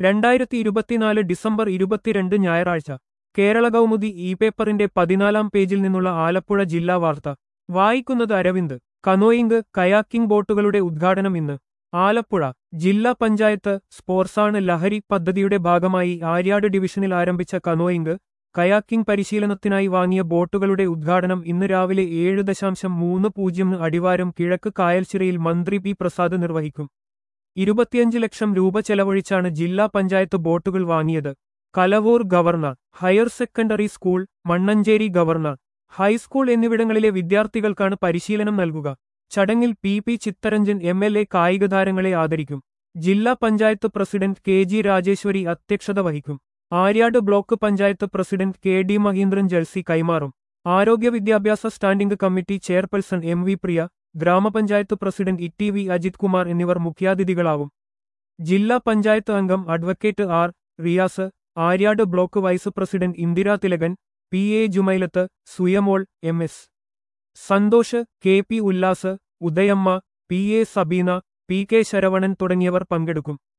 രണ്ടായിരത്തി ഇരുപത്തിനാല് ഡിസംബർ ഇരുപത്തിരണ്ട് ഞായറാഴ്ച കേരള കൗമുദി ഇ പേപ്പറിന്റെ പതിനാലാം പേജിൽ നിന്നുള്ള ആലപ്പുഴ ജില്ലാ വാർത്ത വായിക്കുന്നത് അരവിന്ദ് കനോയിങ് കയാക്കിംഗ് ബോട്ടുകളുടെ ഉദ്ഘാടനം ഇന്ന് ആലപ്പുഴ ജില്ലാ പഞ്ചായത്ത് സ്പോർട്സാണ് ലഹരി പദ്ധതിയുടെ ഭാഗമായി ആര്യാട് ഡിവിഷനിൽ ആരംഭിച്ച കനോയിങ് കയാക്കിംഗ് പരിശീലനത്തിനായി വാങ്ങിയ ബോട്ടുകളുടെ ഉദ്ഘാടനം ഇന്ന് രാവിലെ ഏഴ് ദശാംശം മൂന്ന് പൂജ്യം അടിവാരം കിഴക്ക് കായൽച്ചിറയിൽ മന്ത്രി പി പ്രസാദ് നിർവഹിക്കും ഇരുപത്തിയഞ്ച് ലക്ഷം രൂപ ചെലവഴിച്ചാണ് ജില്ലാ പഞ്ചായത്ത് ബോട്ടുകൾ വാങ്ങിയത് Kalavoor governor higher secondary school Mannancherry governor high school എന്നിവിടങ്ങളിലെ വിദ്യാർത്ഥികൾക്കാണ് പരിശീലനം നൽകുക ചടങ്ങിൽ P P Chitharanjan M L A കായികതാരങ്ങളെ ആദരിക്കും ജില്ലാ panchayat president K G Rajeswari അധ്യക്ഷത വഹിക്കും Aryad block panchayat president K D Maheendran jersey കൈമാറും ആരോഗ്യ വിദ്യാഭ്യാസ standing committee chairperson M V Priya ഗ്രാമപഞ്ചായത്ത് president E T V Ajith Kumar എന്നിവർ മുഖ്യാതിഥികളാവും ജില്ലാ പഞ്ചായത്ത് അംഗം advocate R Riyas Aryad block vice president Indira Thilakan P A Jumailath Suyamol M S Santhosh K P Ullas Udayamma P A Sabeena P K Saravanan തുടങ്ങിയവർ പങ്കെടുക്കും